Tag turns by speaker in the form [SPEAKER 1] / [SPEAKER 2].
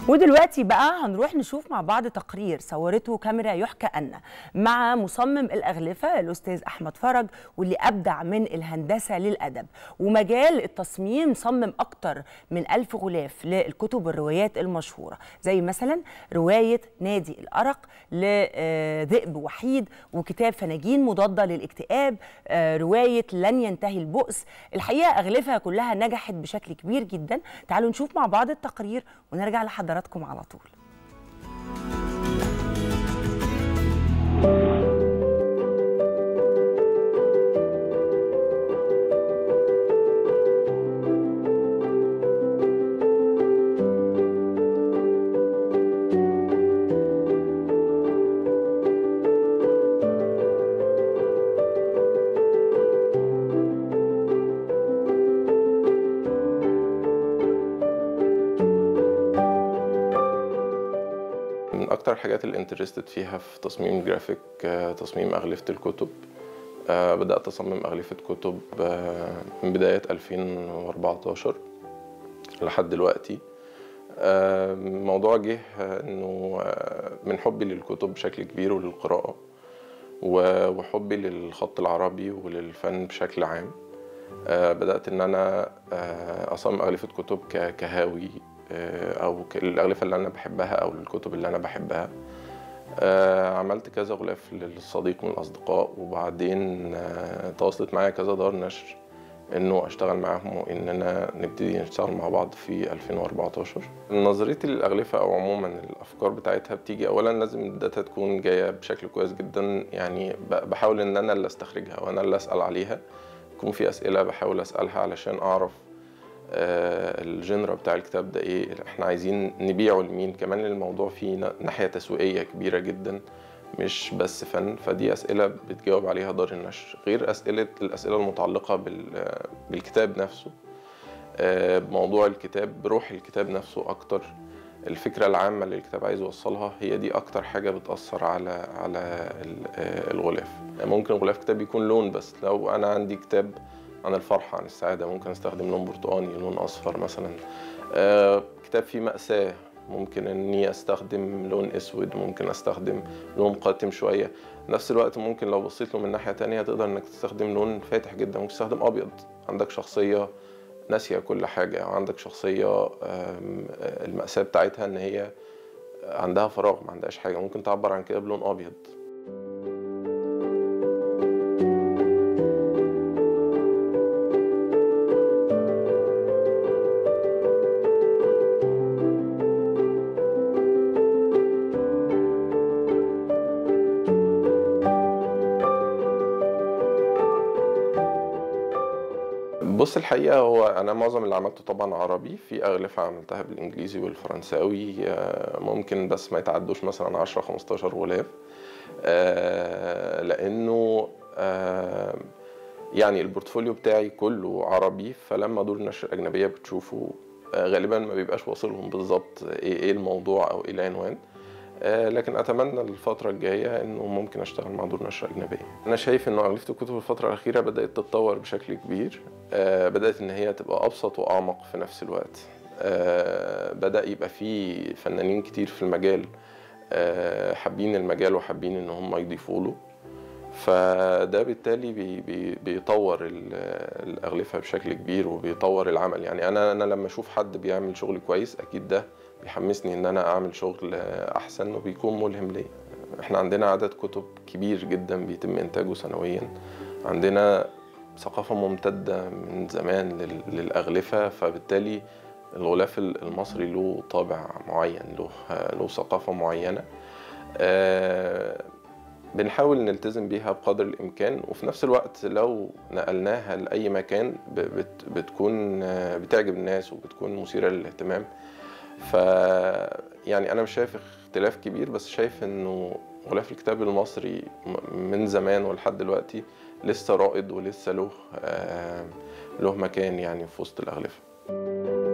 [SPEAKER 1] ودلوقتي بقى هنروح نشوف مع بعض تقرير صورته كاميرا يحكى أن مع مصمم الأغلفة الأستاذ أحمد فرج واللي أبدع من الهندسة للأدب ومجال التصميم صمم أكتر من ألف غلاف للكتب والروايات المشهورة زي مثلا رواية نادي الأرق لذئب وحيد وكتاب فناجين مضادة للاكتئاب آه، رواية لن ينتهي البؤس الحقيقة أغلفة كلها نجحت بشكل كبير جدا تعالوا نشوف مع بعض التقرير ونرجع لحضراتكم على طول
[SPEAKER 2] من اكتر الحاجات اللي انترستد فيها في تصميم الجرافيك آه، تصميم اغلفه الكتب آه، بدات اصمم اغلفه كتب آه، من بدايه 2014 لحد دلوقتي آه، الموضوع جه آه، انه آه، من حبي للكتب بشكل كبير وللقراءه و- وحبي للخط العربي وللفن بشكل عام آه، بدات ان انا آه، اصمم اغلفه كتب ك- كهاوي آه، او ك- الاغلفه اللي انا بحبها او الكتب اللي انا بحبها آه، عملت كذا غلاف للصديق من الاصدقاء وبعدين آه، تواصلت معايا كذا دار نشر انه اشتغل معاهم واننا نبتدي نشتغل مع بعض في 2014 نظريتي للاغلفه او عموما الافكار بتاعتها بتيجي اولا لازم الداتا تكون جايه بشكل كويس جدا يعني ب- بحاول ان انا اللي استخرجها وانا اللي اسال عليها يكون في اسئله بحاول اسالها علشان اعرف آه، الجنرا بتاع الكتاب ده ايه احنا عايزين نبيعه لمين كمان الموضوع فيه ن- ناحيه تسويقيه كبيره جدا مش بس فن فدي اسئله بتجاوب عليها دار النشر غير اسئله الاسئله المتعلقه بال- بالكتاب نفسه آه، بموضوع الكتاب بروح الكتاب نفسه اكتر الفكره العامه اللي الكتاب عايز يوصلها هي دي اكتر حاجه بتاثر على على ال- آه، الغلاف ممكن غلاف كتاب يكون لون بس لو انا عندي كتاب عن الفرحه عن السعاده ممكن استخدم لون برتقاني لون اصفر مثلا آه، كتاب فيه ماساه ممكن اني استخدم لون اسود ممكن استخدم لون قاتم شويه نفس الوقت ممكن لو بصيت له من ناحيه تانية تقدر انك تستخدم لون فاتح جدا ممكن تستخدم ابيض عندك شخصيه ناسيه كل حاجه او عندك شخصيه آم، آه، الماساه بتاعتها ان هي عندها فراغ ما عندهاش حاجه ممكن تعبر عن كده بلون ابيض بص الحقيقة هو أنا معظم اللي عملته طبعا عربي في أغلفة عملتها بالإنجليزي والفرنساوي آه، ممكن بس ما يتعدوش مثلا 10 15 غلاف آه، لأنه آه، يعني البورتفوليو بتاعي كله عربي فلما دور نشر أجنبية بتشوفه آه، غالبا ما بيبقاش واصلهم بالظبط إيه إيه الموضوع أو إيه العنوان آه، لكن اتمنى الفتره الجايه انه ممكن اشتغل مع دور نشر اجنبيه انا شايف انه اغلفه الكتب الفتره الاخيره بدات تتطور بشكل كبير آه، بدات ان هي تبقى ابسط واعمق في نفس الوقت آه، بدا يبقى في فنانين كتير في المجال آه، حابين المجال وحابين ان هم يضيفوا له فده بالتالي بي بي بيطور ال- الاغلفه بشكل كبير وبيطور العمل يعني انا انا لما اشوف حد بيعمل شغل كويس اكيد ده بيحمسني ان انا اعمل شغل احسن وبيكون ملهم ليا احنا عندنا عدد كتب كبير جدا بيتم انتاجه سنويا عندنا ثقافة ممتدة من زمان لل- للأغلفة فبالتالي الغلاف المصري له طابع معين له له ثقافة معينة آه، بنحاول نلتزم بيها بقدر الإمكان وفي نفس الوقت لو نقلناها لأي مكان ب- بت- بتكون آه، بتعجب الناس وبتكون مثيرة للاهتمام ف يعني انا مش شايف اختلاف كبير بس شايف انه غلاف الكتاب المصري م- من زمان ولحد دلوقتي لسه رائد ولسه له آه، له مكان يعني في وسط الاغلفه